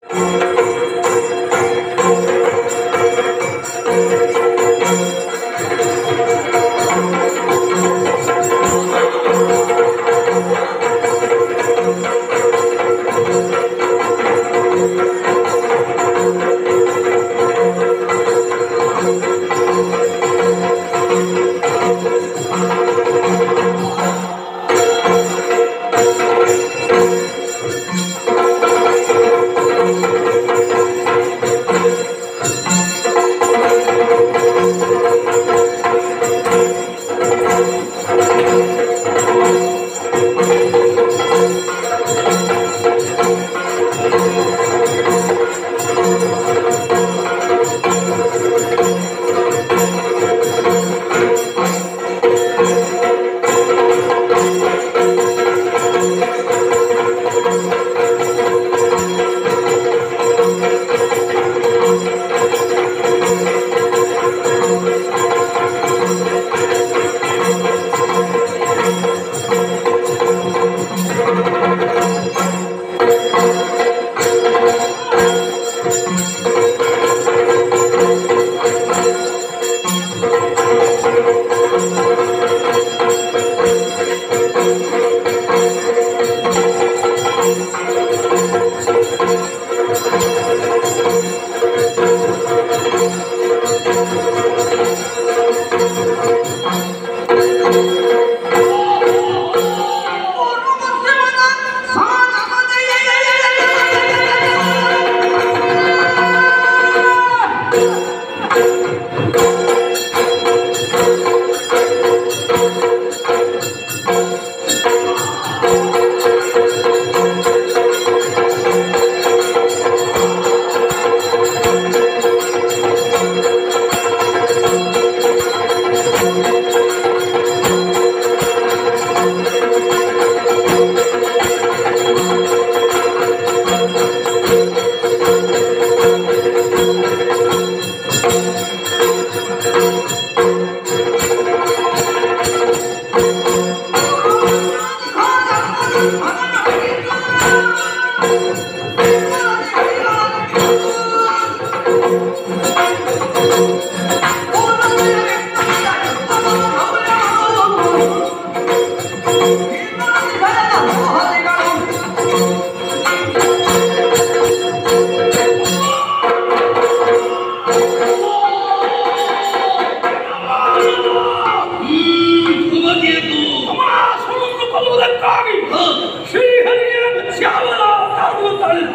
ಸುಮತಿಯನ್ನು ಸಮಾಸವನ್ನು ಕೊಲ್ಲುವುದಕ್ಕಾಗಿ ಶ್ರೀಹರಿಯ ಶ್ಯಾಮಲ ತಾಳುತ್ತಾಳೆ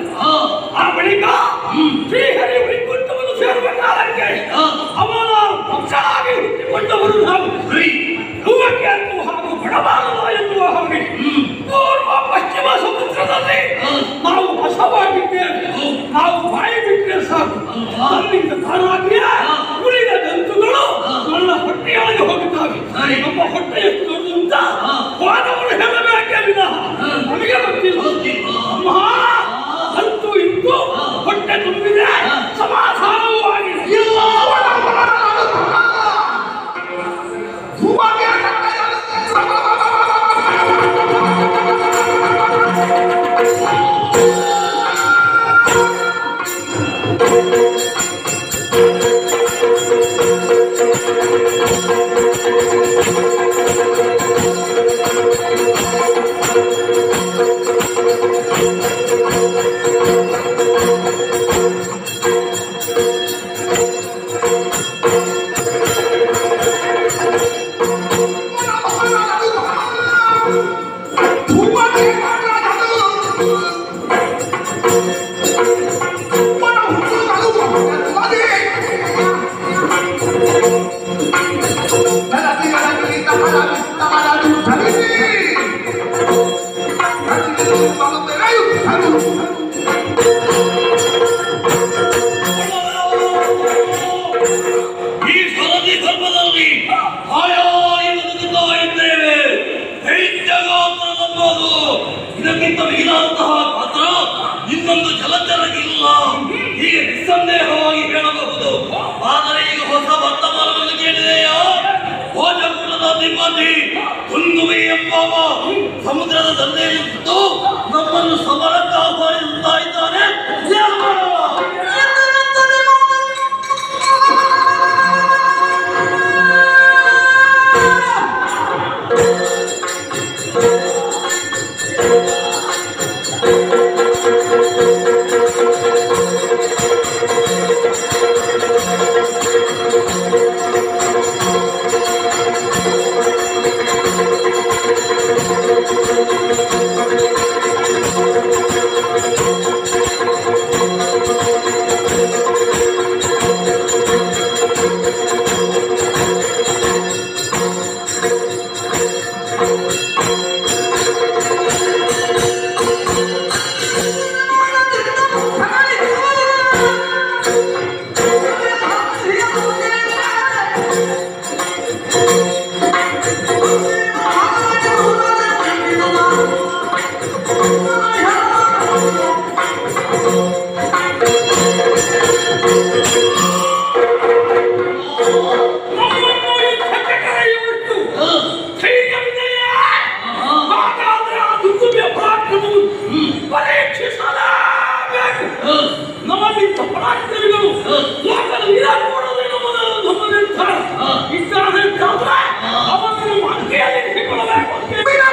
ಆ ಬಳಿಕ ಶ್ರೀಹರಿ ವೈಕುಂಠವನ್ನು ಸೇರುವ ಕಾಲಕ್ಕೆ ಅವನ ವಂಶವಾಗಿ ಹುಟ್ಟಿಕೊಂಡವರು ನಾವು ಧ್ರುವಕ್ಕೆ ಎನ್ನುವ ಹಾಗೂ ಬಡಬಾರದ ಎನ್ನುವ ಹಾಗೆ ಪೂರ್ವ ಪಶ್ಚಿಮ ಸಮುದ್ರದಲ್ಲಿ ನಾವು ವಶವಾಗಿದ್ದೇವೆ ನಾವು ಬಾಯಿ ಬಿಟ್ಟರೆ ಸಾಕು ಅಲ್ಲಿಂದ ತಾನಾಗಿಯೇ ಉಳಿದ ಜಂತುಗಳು ನನ್ನ ಹೊಟ್ಟೆಯೊಳಗೆ ಹೋಗುತ್ತವೆ ನಮ್ಮ ಹೊಟ್ಟೆ ಎಷ್ಟು ದೊಡ್ಡದು ಅಂತ ಹೋದವರು ಹೇಳಬೇಕೇ ವಿನಃ ನಮಗೆ ಗೊತ್ತಿಲ್ಲ ಅಮ್ಮ ಅಂತೂ ಇಂತೂ ಹೊಟ್ಟೆ ತುಂಬಿದೆ ಸಮಾಧಾನವೂ ಆಗಿದೆ ಈ ಸರದಿ ಧರ್ಮದಲ್ಲಿ ಹಾಯಾಗಿ ಬದುಕುತ್ತಾ ಇದ್ದೇವೆ ದೈತ್ಯಗಾತ್ರ ನಮ್ಮದು ಇದಕ್ಕಿಂತ ಮಿಗಿಲಾದಂತಹ ಪಾತ್ರ ಇನ್ನೊಂದು ಜಲಚರಗಿಲ್ಲ ಹೀಗೆ ನಿಸ್ಸಂದೇಹವಾಗಿ ಹೇಳಬಹುದು ಆದರೆ ಈಗ ಹೊಸ ವರ್ತಮಾನವನ್ನು ಕೇಳಿದೆಯಾ ಭೋಜಕುಲದ ಅಧಿಪತಿ ಕುಂದುವಿ ಎಂಬವ ಸಮುದ್ರದ ದಂಡೆಯಲ್ಲಿ ಸುತ್ತು ನಮ್ಮನ್ನು ಸಮರಕ್ಕೆ ಆಹ್ವಾನಿಸುತ್ತಾ ಇದ್ದಾನೆ ಏನು ನಮ್ಮನ್ನು ಯುದ್ಧಕ್ಕೆ ಕರೆಯುವಷ್ಟು ಧೈರ್ಯವಿದೆಯೇ? ಹಾಗಾದ್ರೆ ಆ ದುರ್ಗಮ್ಯ ಪರಾಕ್ರಮವನ್ನು ಪರೀಕ್ಷಿಸಲೇಬೇಕು. ನಮ್ಮಲ್ಲಿದ್ದ ಪರಾಕ್ರಮಿಗಳು ಲೋಕದಲ್ಲಿ ಇರಕೂಡದು ಎನ್ನುವುದು ನಮ್ಮ ನಿರ್ಧಾರ. ಇದ್ದಾದಂತಾದ್ರೆ ಅವನನ್ನು ಮಂಕೆಯಲ್ಲಿ ಇರಿಸಿಕೊಳ್ಳಬೇಕು ಅಂತ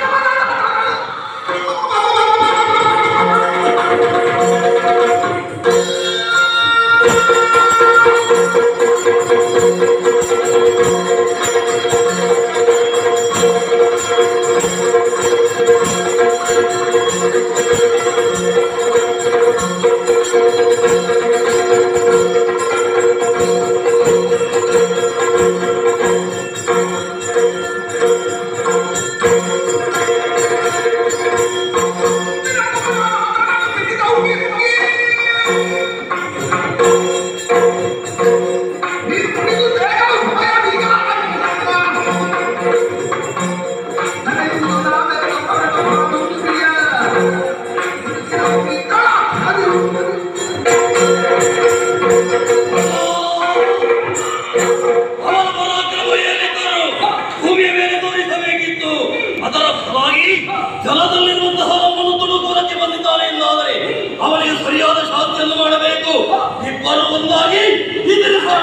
ಅವರ ಪರಾಕ್ರಮ ಏನಿದ್ದರು ಭೂಮಿಯ ಮೇಲೆ ತೋರಿಸಬೇಕಿತ್ತು ಅದರ ಫಲವಾಗಿ ಜಲದಲ್ಲಿರುವಂತಹ ನಮ್ಮನ್ನು ತುಡುಕುವುದಕ್ಕೆ ಬಂದಿದ್ದಾನೆ ಎಂದಾದರೆ ಅವನಿಗೆ ಸರಿಯಾದ ಶಾಸ್ತಿಯನ್ನು ಮಾಡಬೇಕು ಇಬ್ಬರು ಒಂದಾಗಿ ಎದುರಿಸೋಣ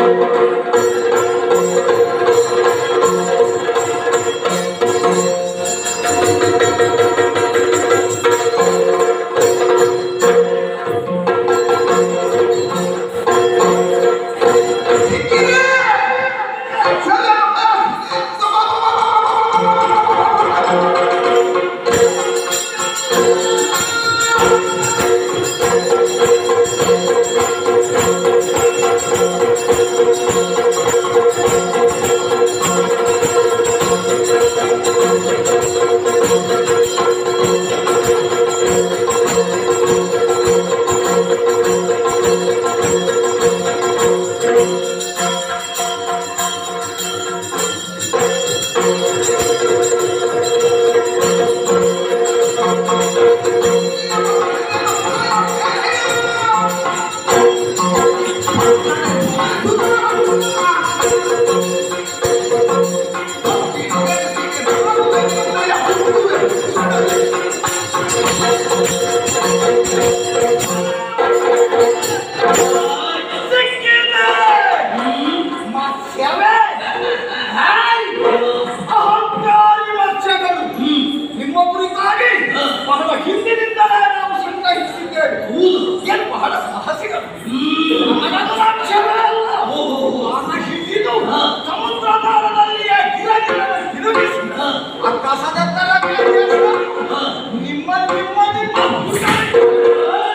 ಅಹಂಕಾರಿ ಮತ್ಸ್ಯಗಳು ನಿಮ್ಮ ಕುರಿತಾಗಿ ಬಹಳ ಹಿಂದಿನಿಂದಲೇ ನಾವು ಸಂಗ್ರಹಿಸಿದ್ದೇವೆ ಏನು ಬಹಳ ಸಾಹಸಿಗಳು ನಮಗದು ಲಕ್ಷ್ಯವಲ್ಲ. ಆಗ ಹಿಡಿದು ಸಮುದ್ರದಾಳದಲ್ಲಿಯೇ ಗಿರಗಿರನ ತಿರುಗಿಸಿ ಆ ಕಸದ ತರ ಕೆಳಗಿಳಿಸಿ ನಿಮ್ಮ ನಿಮ್ಮ ನಿಮ್ಮ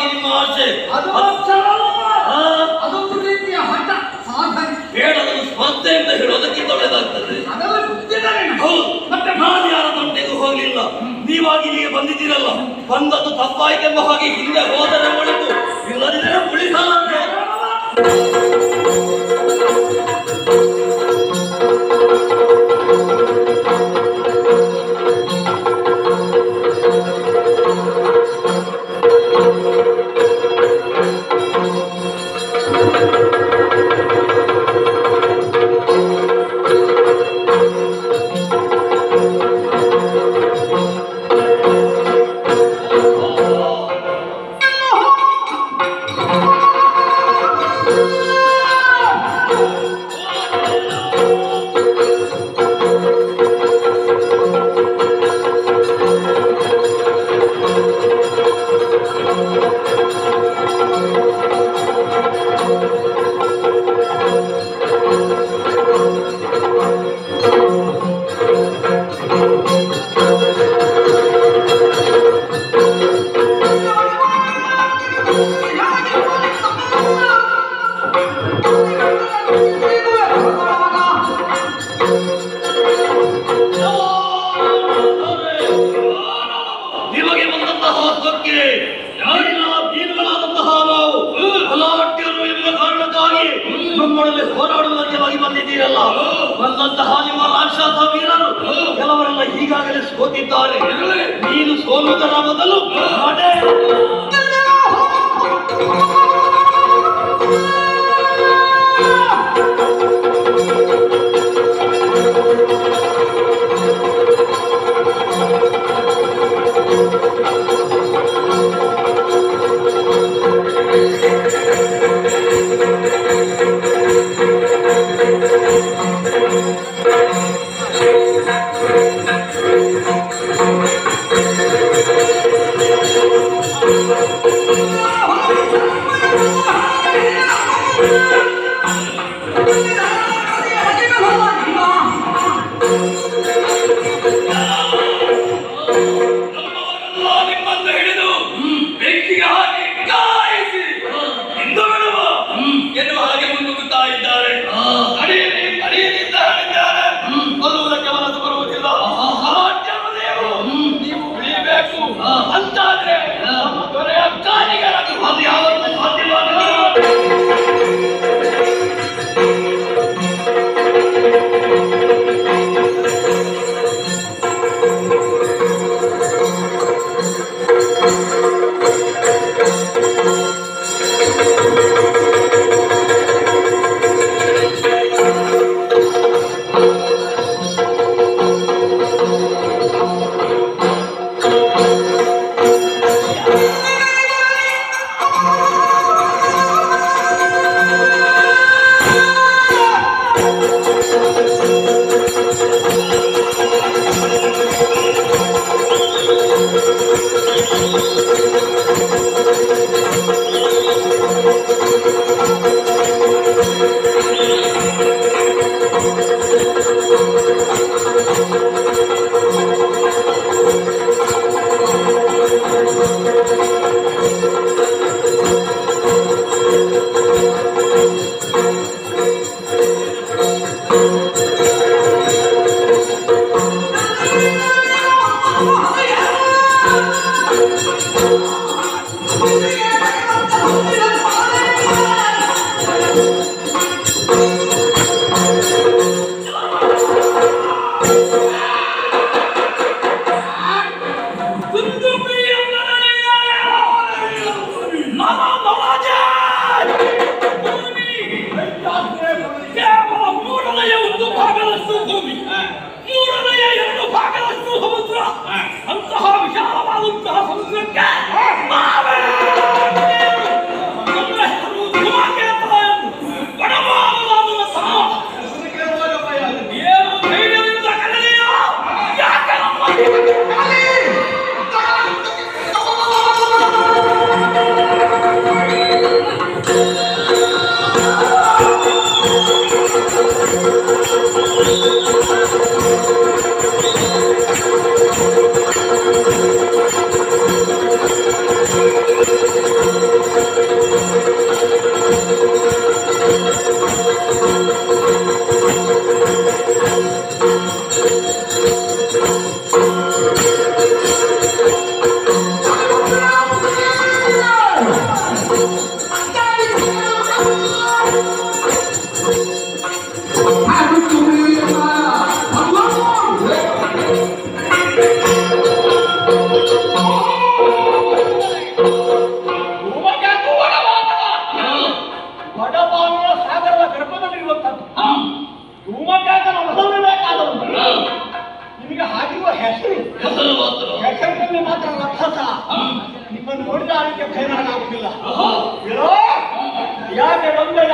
ಸಲುವಾಗಿ ನಿಮ್ಮ ಆಸೆ ಅದು ಅಕ್ಷರವಲ್ಲ. ಆ, ಅದೊಂದು ರೀತಿಯ ಹಠ ಸಾಧನೆ ಬೇಡದನ್ನು ಸ್ಪರ್ಧೆ ಅಂತ ಹೇಳೋದಕ್ಕಿಂತ ಒಳ್ಳೆದಾಗ್ತದೆ ಅದೆಲ್ಲ ಗೊತ್ತಿದ್ದಾರೆ ನನಗೆ. ಹೌದು ಮತ್ತೆ ನಾನು ಯಾರ ತಂಟೆಗೂ ಹೋಗ್ಲಿಲ್ಲ ನೀವಾಗಿ ಇಲ್ಲಿಗೆ ಬಂದಿದ್ದೀರಲ್ಲ ಬಂದದ್ದು ತಪ್ಪಾಯ್ತೆಂಬ ಹಾಗೆ ಹಿಂದೆ ಹೋದರೆ ಒಳಿತು ಇಲ್ಲದಿದ್ದರೆ ಉಳಿಸಲ್ಲ ನಿಮಗೆ ಬಂದಂತಹ ಹಕ್ಕಕ್ಕೆ ಯಾರಿನ ಬೀರುಗಳಾದಂತಹ ನಾವು ಬಲಾಢ್ಯರು ಎಂಬ ಕಾರಣಕ್ಕಾಗಿ ನಮ್ಮೊಡನೆ ಹೋರಾಡುವುದಕ್ಕೆ ಹೋಗಿ ಬಂದಿದ್ದೀರಲ್ಲ ಬಂದಂತಹ ನಿಮ್ಮ ರಾಕ್ಷಸ ವೀರರು ಕೆಲವರೆಲ್ಲ ಈಗಾಗಲೇ ಸೋತಿದ್ದಾರೆ ನೀನು ಸೋಲುವುದರ ಮೊದಲು ನಡೆ. ನಮ್ಮವರೆಲ್ಲ ನಿಮ್ಮನ್ನು ಹಿಡಿದು ಬೆಂಕಿಗೆ ಹಾಕಿ ಕಾಯಿಸಿ ಇಂದು ಬಿಡುವ ಎನ್ನುವ ಹಾಗೆ ಮುನ್ನುಗ್ಗುತ್ತಾ ಇದ್ದಾರೆ ತಡೆಯಿರಿ ತಡೆಯಿರಿ ಅಂತ ಹೇಳಿದ್ದಾರೆ ಕೊಲ್ಲುವುದಕ್ಕೆ ಮನಸ್ಸು ಬರುವುದಿಲ್ಲ ಅನಾಟ್ಯರು ನೀವು ನೀವು ಉಳಿಬೇಕು ಅಂತಾದ್ರೆ ನಮ್ಮ ದೊರೆಯ ಕಾರಿಗಳನ್ನು ಅದು ಯಾವತ್ತೂ ಸಾಧ್ಯವಾಗಲ್ಲ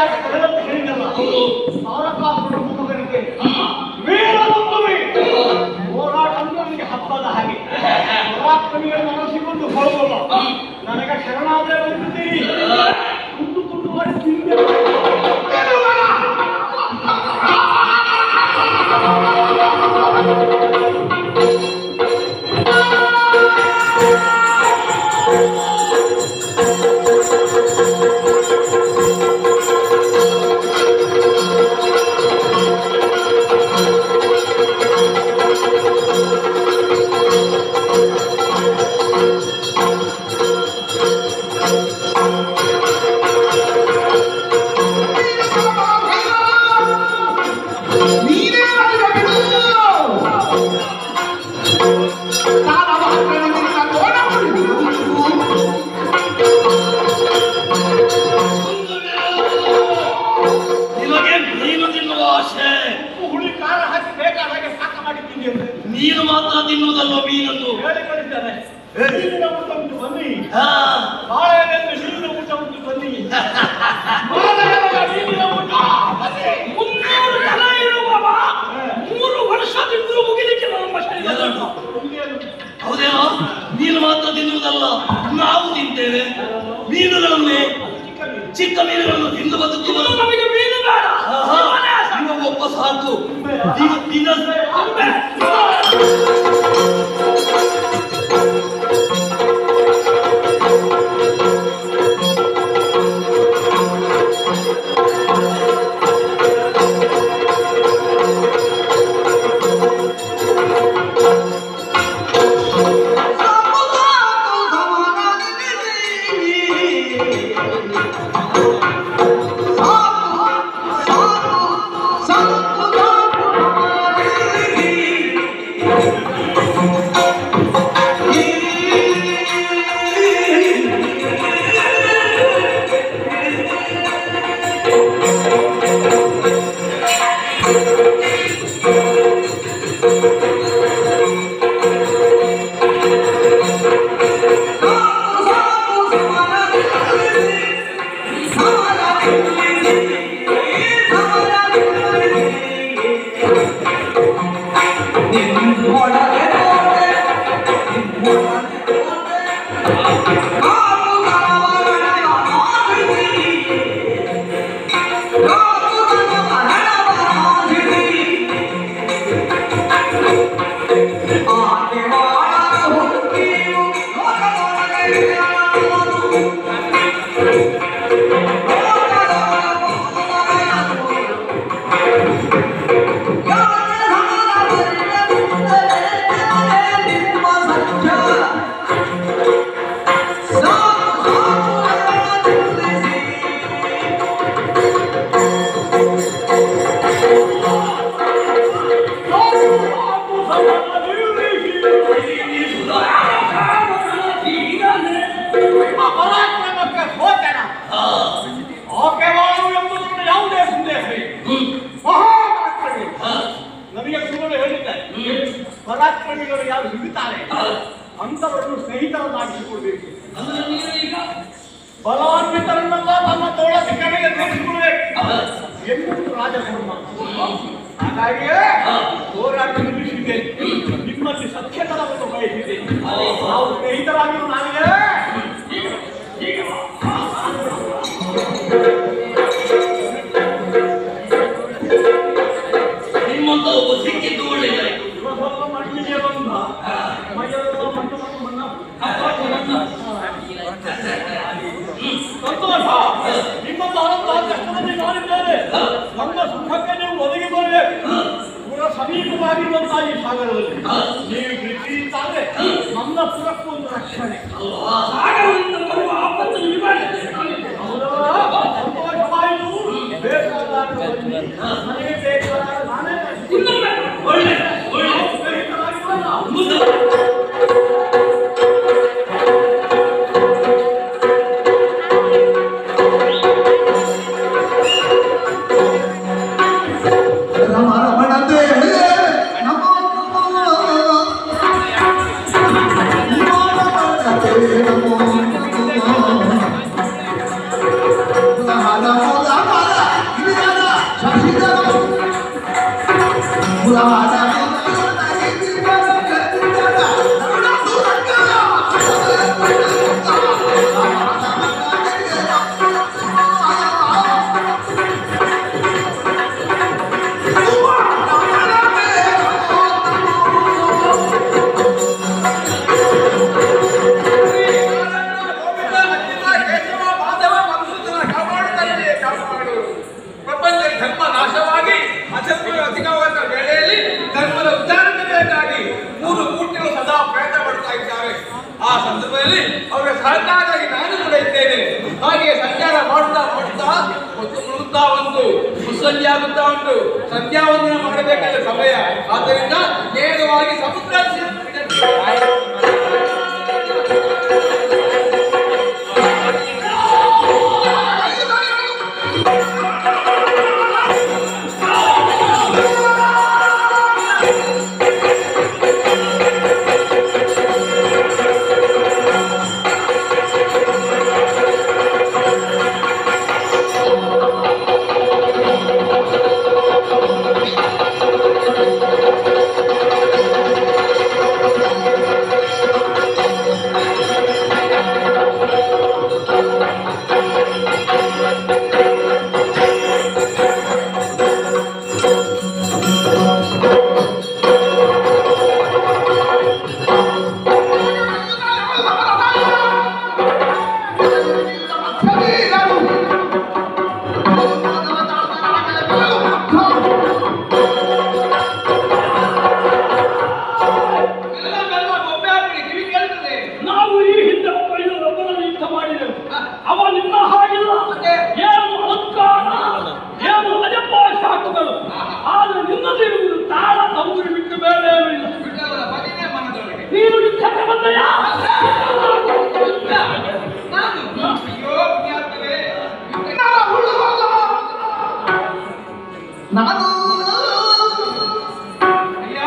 ಯಾಕೆ ಕಳೆದಂತ ಹೇಳಿದಲ್ಲ ಹೌದು ತಾರಕಾಸುರ ಮುಖಗಳಿಗೆ ವೀರನೊಬ್ಬವೇ ಹೋರಾಟ ಅಂದ್ರೆ ನನಗೆ ಹಬ್ಬದ ಹಾಗೆ ಪರಾಕ್ರಮಿಗಳು ಮನಸ್ಸಿಕೊಂಡು ಹೋಗುವ ನನಗೆ ಶರಣಾದ್ರೆ ಬಂದಿದ್ದೀರಿ ತುಂಡು ತುಂಡು ಮಾಡಿ ತಿಂದೆ ನೀನೇ ಆಗಿರಬೇಕು ನಾನು ಹಕ್ಕನ್ನು ನೋಡಬಹುದು ನಿಮಗೆ ಮೀನು ತಿನ್ನುವ ಆಸೆ ಉಪ್ಪು ಹುಳಿ ಖಾರ ಹಾಕಿ ಬೇಕಾದ ಹಾಗೆ ಪಾಕ ಮಾಡಿ ತಿಂದಿ ಅಂದ್ರೆ ನೀನು ಮಾತ್ರ ತಿನ್ನುವುದಲ್ವ ಮೀನನ್ನು ಹೇಳಿ ಕಳಿಸ್ತಾರೆ ನೀರಿನ ಊಟ ಉಂಟು ಬನ್ನಿ ಹಾ ಬಾಳೆಯಲ್ಲಿ ನೀರಿನ ಊಟ ಉಂಟು ಬನ್ನಿ ಬಾಳೆಯಲ್ಲಿ ನೀರಿನ ಊಟ ಬನ್ನಿ ಮುನ್ನೂರು ಜನ ಇರುವವ ಮೂರು ವರ್ಷದಿಂದಲೂ ಮುಗಿಲಿಕ್ಕಿಲ್ಲ ನಮ್ಮ ಶರೀರ ಎಲ್ಲರೂ. ಒಂದೇನು ಹೌದೇನೋ ನೀನು ಮಾತ್ರ ತಿನ್ನುವುದಲ್ಲ ನಾವು ತಿಂತೇವೆ ಮೀನುಗಳನ್ನೇ ಚಿಕ್ಕ ಮೀನು. ಚಿಕ್ಕ ಮೀನುಗಳನ್ನು ತಿಂದು ಬದುಕುವ ಇನ್ನು ನಮಗೆ ಮೀನು ಬೇಡ ಇವನೇ ಸಾಕು. ನಿಮ್ಮ ಒಬ್ಬ ಸಾಕು ದಿನ- ದಿನ ಅಂಬೆ. ನಿಮ್ಮ ಪರಾಕ್ರಮಕ್ಕೆ ಸೋತನ ಹಾ ಆಕೆವಾಳು ಎಂಬುದನ್ನು ಯಾವುದೇ ಸಂದೇಹ ಇಲ್ಲ. ಹ್ಮ್ ಮಹಾಪರಾಕ್ರಮಿ ಹಾ ನನಗೆ ಗುರುಗಳು ಹೇಳಿದ್ದಾರೆ ಪರಾಕ್ರಮಿಗಳು ಯಾರು ಹಿಡಿತಾರೆ ಹಾ. ಅಂತವರನ್ನು ಸ್ನೇಹಿತರನ್ನಾಗಿಸಿಕೊಳ್ಬೇಕು ಅಂದ್ರೆ ನೀನು ಈಗ ಬಲಾನ್ವಿತರನ್ನೆಲ್ಲ ತಮ್ಮ ತೋಳದ ಕಡೆಗೆ ಸೇರಿಸಿಕೊಳ್ಬೇಕು ಹಾ. ಎನ್ನುವುದು ರಾಜಧರ್ಮ ಹಾಗಾಗಿಯೇ ಹೋರಾಟ ನಿಲ್ಲಿಸಿದೆ ನಿಮ್ಮಲ್ಲಿ ಸತ್ಯತನವನ್ನು ಬಯಸಿದೆ ನಾವು ಸ್ನೇಹಿತರಾಗಿರು ನಾವಿಗೆ ನಿಮ್ಮಂತ ಒಬ್ಬ ಸಿಕ್ಕಿದ್ದು ಒಳ್ಳೆಯದಾಯ್ತು ಇವ ಸ್ವಲ್ಪ ಮಣ್ಣಿಗೆ ಬಂದ ಮೈಯೆಲ್ಲ ಮಣ್ಣು ಮಣ್ಣು ಮಣ್ಣು ಸಂತೋಷ ನಿಮ್ಮಂತ ಆನಂದ ಕಷ್ಟದಲ್ಲಿ ನಾನಿದ್ದೇನೆ ನನ್ನ ಸುಖಕ್ಕೆ ನೀವು ಒದಗಿ ಬರಬೇಕು ಪುರ ಸಮೀಪವಾಗಿರುವಂತಹ ಈ ಸಾಗರದಲ್ಲಿ ನೀವು ಬಿಟ್ಟಿದ್ದಾದ್ರೆ ನನ್ನ ಪುರಕ್ಕೂ ಒಂದು ರಕ್ಷಣೆ ಸಾಗರದಿಂದ ಬರುವ ಆಪತ್ತು ನಿವಾರಿಸಿ ಹೌದಾ? ಸಂತೋಷವಾಯಿತು ಬೇಕಾದಾಗ ಬನ್ನಿ. ನನಗೆ ಬೇಕಾದಾಗ ನಾನೇ ಬರ್ತೀನಿ. ಇನ್ನೊಮ್ಮೆ ಒಳ್ಳೆ ಒಳ್ಳೆ ನಾವು ಸ್ನೇಹಿತರಾಗಿರೋಣ. ಮುಂದೆ ರಮ ರಮಣತೆ ನಮೋ ನಮೋ ರಮಣತೆ ನಮೋ ಸಹಕಾರಾಗಿ ನಾನು ಕೂಡ ಇದ್ದೇನೆ ಹಾಗೆ ಸಂಚಾರ ಮಾಡುತ್ತಾ ಮಾಡುತ್ತಾ ಹೊತ್ತು ಮುಳುಗುತ್ತಾ ಉಂಟು ಮುಸ್ಸಂಜೆ ಆಗುತ್ತಾ ಉಂಟು ಸಂಧ್ಯಾ ವಂದನ ಮಾಡಬೇಕಾದ ಸಮಯ ಆದ್ದರಿಂದ ನೇರವಾಗಿ ಸಮುದ್ರ ಎಲ್ಲ ಬೆಲ್ಲ ಬೊಬ್ಬೆ ಹಾಕ್ಬಿಡಿ ಕಿವಿ ಕೇಳ್ತದೆ ನಾವು ಈ ಹಿಂದೆ ಒಬ್ಬ ಒಬ್ಬನನ್ನು ಯುದ್ಧ ಮಾಡಿದೆವು ಅವ ನಿನ್ನ ಹಾಗಿಲ್ಲ ಮತ್ತೆ? ಏನು ಅಲಂಕಾರ ಏನು ಅಜಪ್ಪ ಶಾಖಗಳು ಆದ್ರೆ ನಿನ್ನದು ಇರುವುದು ತಾಳ ತಂಬುರಿ ಬಿಟ್ಟು ಬೇರೆ ಏನೂ ಇಲ್ಲ ಬಿಟ್ಟಲ್ಲ ಭಜನೆ ಮನದೊಳಗೆ ನೀನು ಯುದ್ಧಕ್ಕೆ ಬಂದಯಾ ನಾನು ಅಯ್ಯೋ ಪುಣ್ಯಾತ್ಮರೇ ನಾನು ಅಯ್ಯ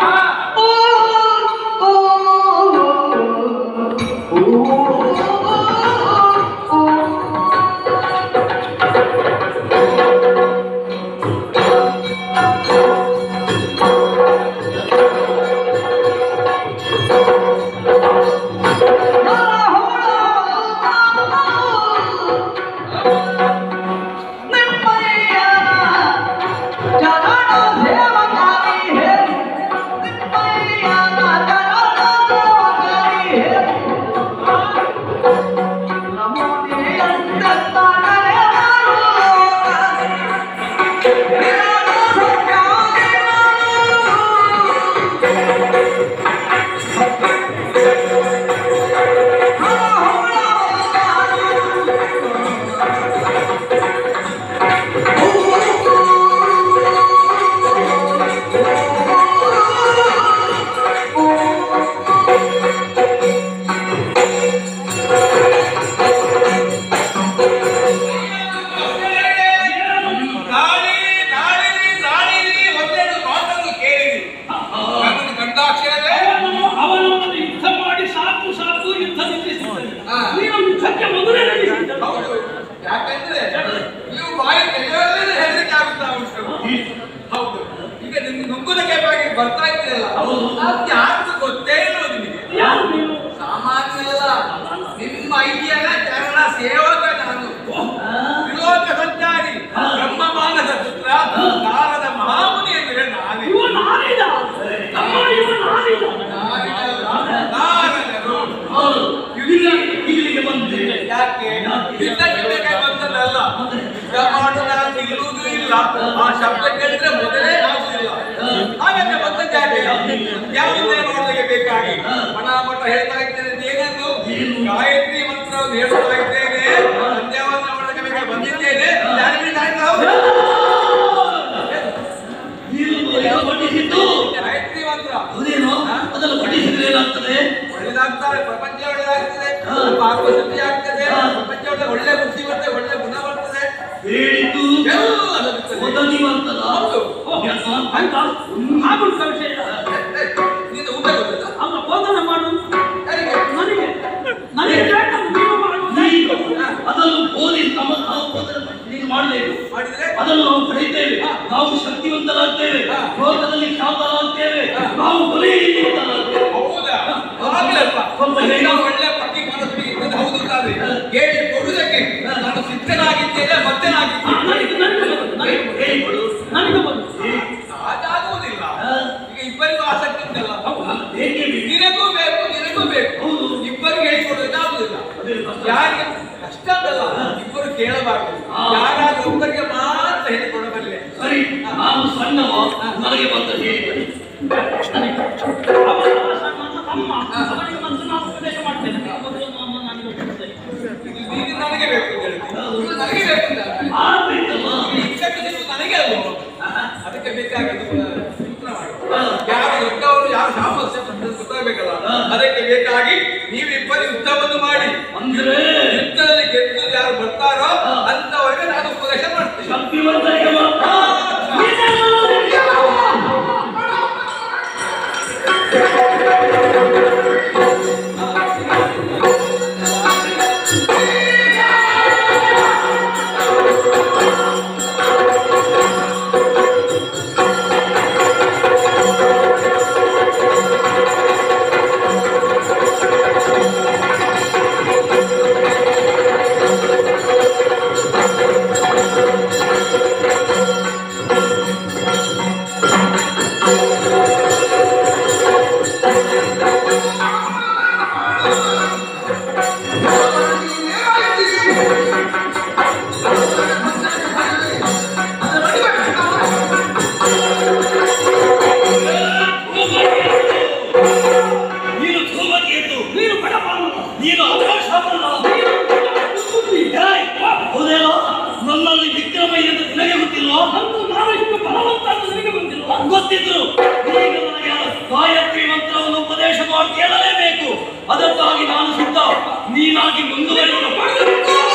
ದಾಳಿ ದಾಳಿ ದಾಳಿ ಒಂದೆರಡು ಮಾತನ್ನು ಕೇಳಿರಿ ನನ್ನದು ಗಂಡಾಕ್ಷರವೇ ಅವನನ್ನು ಅವನನ್ನು ಯುದ್ಧ ಮಾಡಿ ಸಾಕು ಸಾಕು ಯುದ್ಧ ನಿಲ್ಲಿಸಿದ್ದಾನೆ ಹಾ. ನೀನು ಯುದ್ಧಕ್ಕೆ ಮೊದಲೇ ನಿಲ್ಲಿಸಿದ್ದ ಹೌದು ಯಾಕಂದ್ರೆ ನೀವು ಬಾಯಿ ತೆಗೆಯೋದ್ರಲ್ಲಿ ಹೆದರಿಕೆ ಆಗುತ್ತಾ ಉಂಟು ಹೌದು ಈಗ ನಿಮ್ಗೆ ನುಗ್ಗುದಕ್ಕೆ ಬಾಗಿ ಬರ್ತಾ ಇದ್ದೀರಲ್ಲ ಅದು ಯಾರ್ದು ಗೊತ್ತೇ ಇಲ್ಲ ನಿಮಗೆ ಯಾರು ನೀನು ಸಾಮಾನ್ಯ ಅಲ್ಲ ನಿಮ್ಮ ಐಕ್ಯನ ಚರಣ ಸೇವಕ ನಾನು ತ್ರಿಲೋಕ ಸಂಚಾರಿ ಬ್ರಹ್ಮ ಮಾನಸ ಪುತ್ರ ನಾರದ ಮಹಾಮುನಿ ಅಂದ್ರೆ ನಾನೇ ಇವ ನಾನೀಗ ಅಮ್ಮ ಇವ ನಾನೀಗ ನಾನಿನಲ್ಲ, ನಾರದರು ಇಲ್ಲಿಗೆ ಇಲ್ಲಿಗೆ ಬಂದಿದ್ದೇನೆ ಯಾಕೆ ಯುದ್ಧಕ್ಕೆ ಬಂದದಲ್ಲ ಯುದ್ಧ ಮಾಡು ನಾನು ನಿಲ್ಲುವುದೂ ಇಲ್ಲ ಆ ಶಬ್ದ ಕೇಳಿದ್ರೆ ಮೊದಲೇ ಆಗುದಿಲ್ಲ ಹಾಗಾದ್ರೆ ಬಂದದ್ದು ಯಾಕೆ ಯಾವುದೇ ಮಾಡೋದಕ್ಕೆ ಬೇಕಾಗಿ ಮನ ಮಠ ಹೇಳ್ತಾ ಇದ್ದೇನೆ ಏನೆಂದು ಗಾಯತ್ರಿ ಮಂತ್ರವನ್ನು ಹೇಳ್ತಾ ಇದ್ದೇನೆ ಸಂಧ್ಯಾವಂದನ ಮಾಡೋದಕ್ಕೆ ಬೇಕಾಗಿ ಬಂದಿದ್ದೇನೆ ಯಾರಿಗೆ ನಾನು ಹೌದು. ನೀನು ಇದು ಪಠಿಸಿದ್ದು ಗಾಯತ್ರಿ ಮಂತ್ರ ಅದೇನು ಅದನ್ನು ಪಠಿಸಿದ್ರೆ ಏನಾಗ್ತದೆ ಒಳ್ಳೆದಾಗ್ತಾರೆ ಪ್ರಪಂಚ ಒಳ್ಳೆದಾಗ್ತದೆ ಹಾ. ಆತ್ಮಶುದ್ಧಿ ಆಗ್ತದೆ ಪ್ರಪಂಚ ಒಳ್ಳೆ ಒಳ್ಳೆ ಬುದ್ಧಿ ಬರ್ತದೆ ಒಳ್ಳೆ ಗುಣ ಬರ್ತದೆ ಹೇಳಿದ್ದು ಎಲ್ಲ ಬರ್ತದೆ. ಒದಗಿ ಬರ್ತದ ಹೌದು. ಆಯ್ತಾ ಆಗುಂಟ ವಿಷಯ ನೀನು ಊಟ ಗೊತ್ತಿಲ್ಲ ಅವನ ಬೋಧನೆ ಮಾಡು ಯಾರಿಗೆ? ನನಗೆ ನನಗೆ ಬೇಕಾದ್ರೆ ನೀನು ನೀನು ಮಾಡುವುದೇ ಅದನ್ನು ಬೋಧಿಸಿ ನಮ್ಮ ನಾವು ಬೋಧನೆ ಮಾಡಿ- ನೀನು ಮಾಡಬೇಕು ಮಾಡಿದ್ರೆ ಅದನ್ನು ನಾವು ಪಡೆಯುತ್ತೇವೆ ನಾವು ಶಕ್ತಿವಂತರಾಗ್ತೇವೆ ಲೋಕದಲ್ಲಿ ಖ್ಯಾತರಾಗ್ತೇವೆ ನಾವು ಬಲೀತರಾಗ್ತೇವೆ ಹೌದಾ ಆಗ್ಲಪ್ಪ ಸ್ವಲ್ಪ ಹೇಳಿ. ನಾವು ಒಳ್ಳೆ ಪಟ್ಟಿ ಮನಸ್ಸು ಇದ್ದದ್ದು ಹೌದು ತಾನೆ ಹೇಳಿ ಕೊಡುವುದಕ್ಕೆ ನಾನು ಸಿದ್ಧನಾಗಿದ್ದೇನೆ ಮತ್ತನಾಗಿದ್ದೇನೆ ನನಗೆ ನನಗೆ ಬಂದು ನನಗೆ ಹೇಳಿಕೊಡು ನನಗೆ ಬಂದು ಅದಾಗುವುದಿಲ್ಲ ಆ, ಈಗ ಇಬ್ಬರಿಗೂ ಆಸಕ್ತಿ ಉಂಟಲ್ಲ ಏಕೆ ಬೇಕು? ನಿನಗೂ ಬೇಕು ನಿನಗೂ ಬೇಕು ಹೌದು. ಇಬ್ಬರಿಗೆ ಹೇಳಿಕೊಡೋದು ಆಗುದಿಲ್ಲ ಅದೇ ಕಷ್ಟ. ಯಾರಿಗೆ ಕಷ್ಟ ಅಂತಲ್ಲ ಇಬ್ಬರು ಕೇಳಬಾರದು ಆ. ಯಾರಾದ್ರೂ ಒಬ್ಬರಿಗೆ ಮಾತ್ರ ಹೇಳಿಕೊಡಬಲ್ಲೆ ಸರಿ ನಾನು ಸಣ್ಣವ ನನಗೆ ಬಂದ ಹೇಳಿಕೊಡಿ ಅವನ ನನ್ನ ತಮ್ಮ ಅವನಿಗೆ ಬಂದು ನಾನು ಉಪದೇಶ ಮಾಡ್ತೇನೆ ಮೊದಲು ನಾನು ನನಗೆ ಉಪದೇಶ ತೆಗಿಬೇಕು ಅಂತ ಆಗ್ಬೇಕಲ್ಲ ಈ ಇಕ್ಕಟ್ಟು ಸಿಕ್ಕು ನನಗೆ ಅಲ್ವೋ ಅದಕ್ಕೆ ಬೇಕಾಗಿದ್ದು ಸೂತ್ರ ಮಾಡಿ ಯಾರು ದೊಡ್ಡವರು ಯಾರು ಶಾಮಸ್ಯ ಗೊತ್ತಾಗಬೇಕಲ್ಲ ಅದಕ್ಕೆ ಬೇಕಾಗಿ ನೀವಿಬ್ಬರು ಯುದ್ಧವನ್ನು ಮಾಡಿ ಅಂದ್ರೆ ಯುದ್ಧದಲ್ಲಿ ಗೆದ್ದು ಯಾರು ಬರ್ತಾರೋ ಅಂತವರಿಗೆ ನಾನು ಉಪದೇಶ ಮಾಡ್ತೀನಿ ಶಕ್ತಿವಂತರಿಗೆ ಮಾತ್ರ ನೀನು ಧೂಮಕ್ಕೆ ಎದ್ದು ನೀನು ಬಡಪಾನಲ್ಲ ನೀನು ಆಕಾಶವಲ್ಲ ಹೌದೇನೋ ನನ್ನಲ್ಲಿ ವಿಕ್ರಮ ಎಂದು ನಿನಗೆ ಗೊತ್ತಿಲ್ವೋ ಅಂದು ನಾನು ಇಷ್ಟು ಬಲವಂತ ಅಂತ ನಿನಗೆ ಬಂದಿಲ್ಲ ಗೊತ್ತಿದ್ರು ಈಗ ನನಗೆ ಗಾಯತ್ರಿ ಮಂತ್ರವನ್ನು ಉಪದೇಶ ಮಾಡಿ ಕೇಳಲೇಬೇಕು ಅದಕ್ಕಾಗಿ ನಾನು ಸಿದ್ಧ ನೀನಾಗಿ ಮುಂದುವರಿಯುವ